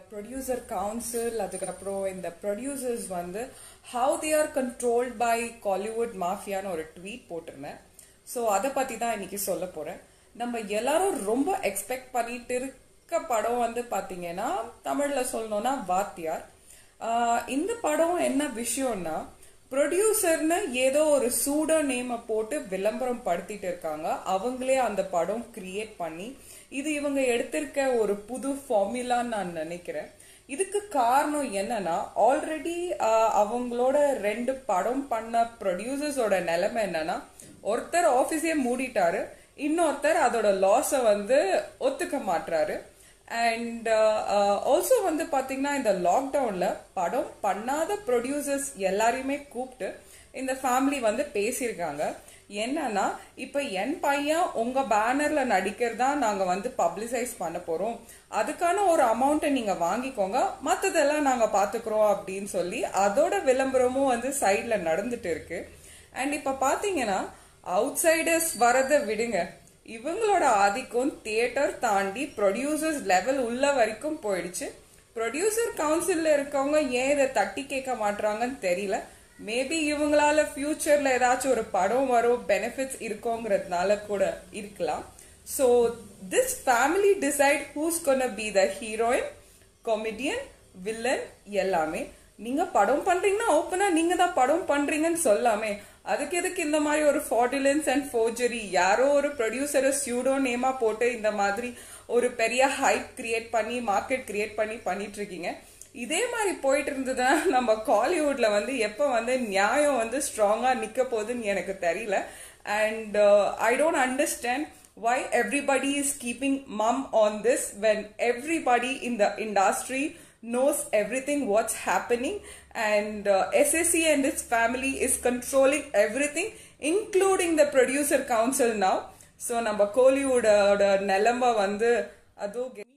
producer council அதுக்கப்புறம் இந்த producers வந்து how they are controlled by Kollywood மாஃபியான்னு ஒரு ட்வீட் போட்டிருந்தேன் ஸோ அதை பற்றி தான் இன்னைக்கு சொல்ல போகிறேன் நம்ம எல்லாரும் ரொம்ப எக்ஸ்பெக்ட் பண்ணிட்டு இருக்க படம் வந்து பார்த்தீங்கன்னா தமிழில் சொல்லணும்னா வாத்தியார் ஆஹ் இந்த படம் என்ன விஷயம்னா ப்ரொடியூசர்னு ஏதோ ஒரு சூட நேமை போட்டு விளம்பரம் படுத்திட்டு இருக்காங்க அவங்களே அந்த படம் கிரியேட் பண்ணி இது இவங்க எடுத்திருக்க ஒரு புது ஃபார்முலான்னு நான் நினைக்கிறேன் இதுக்கு காரணம் என்னன்னா ஆல்ரெடி அவங்களோட ரெண்டு படம் பண்ண ப்ரொடியூசர்ஸோட நிலைமை என்னன்னா ஒருத்தர் ஆஃபீஸே மூடிட்டாரு இன்னொருத்தர் அதோட லாஸை வந்து ஒத்துக்க மாட்டாரு அண்ட் ஆல்சோ வந்து பாத்தீங்கன்னா இந்த லாக்டவுன்ல படம் பண்ணாத ப்ரொடியூசர்ஸ் எல்லாரையுமே கூப்பிட்டு இந்த ஃபேமிலி வந்து பேசியிருக்காங்க என்னன்னா இப்ப என் பையன் உங்க பேனர்ல நடிக்கிறதா நாங்க வந்து பப்ளிசைஸ் பண்ண போறோம் அதுக்கான ஒரு அமௌண்ட்டை நீங்க வாங்கிக்கோங்க மத்ததெல்லாம் நாங்க பாத்துக்கிறோம் அப்படின்னு சொல்லி அதோட விளம்பரமும் வந்து சைட்ல நடந்துட்டு இருக்கு அண்ட் இப்ப பாத்தீங்கன்னா அவுட் சைடர்ஸ் வரதை விடுங்க இவங்களோட ஆதிக்கம் தியேட்டர் தாண்டி ப்ரொடியூசர்ஸ் லெவல் உள்ள வரைக்கும் போயிடுச்சு ப்ரொடியூசர் கவுன்சில்ல இருக்கவங்க ஏன் இதை தட்டி கேட்க மாட்டாங்கன்னு தெரியல மேபி இவங்களால ஃபியூச்சர்ல ஏதாச்சும் ஒரு படம் வரும் பெனிஃபிட்ஸ் இருக்கோங்கிறதுனால கூட இருக்கலாம் so this family decide who's gonna be the heroine comedian villain எல்லாமே நீங்க படம் பண்றீங்கன்னா ஓப்பனா நீங்க தான் படம் பண்றீங்கன்னு சொல்லாமே அதுக்கு எதுக்கு இந்த மாதிரி ஒரு ஃபார்டுலன்ஸ் அண்ட் ஃபோர்ஜரி யாரோ ஒரு ப்ரொடியூசரை சியூடோ நேமா போட்டு இந்த மாதிரி ஒரு பெரிய ஹைப் கிரியேட் பண்ணி மார்க்கெட் கிரியேட் பண்ணி பண்ணிட்டு இருக்கீங்க இதே மாதிரி போயிட்டு இருந்ததுன்னா நம்ம காலிவுட்ல வந்து எப்போ வந்து நியாயம் வந்து ஸ்ட்ராங்கா நிக்க போகுதுன்னு எனக்கு தெரியல and I don't understand why everybody is keeping mum on this when everybody in the industry knows everything what's happening and uh, ssc and its family is controlling everything including the producer council now so நம்ம கோலிவுடோட நிலம்ப வந்து அதுவும்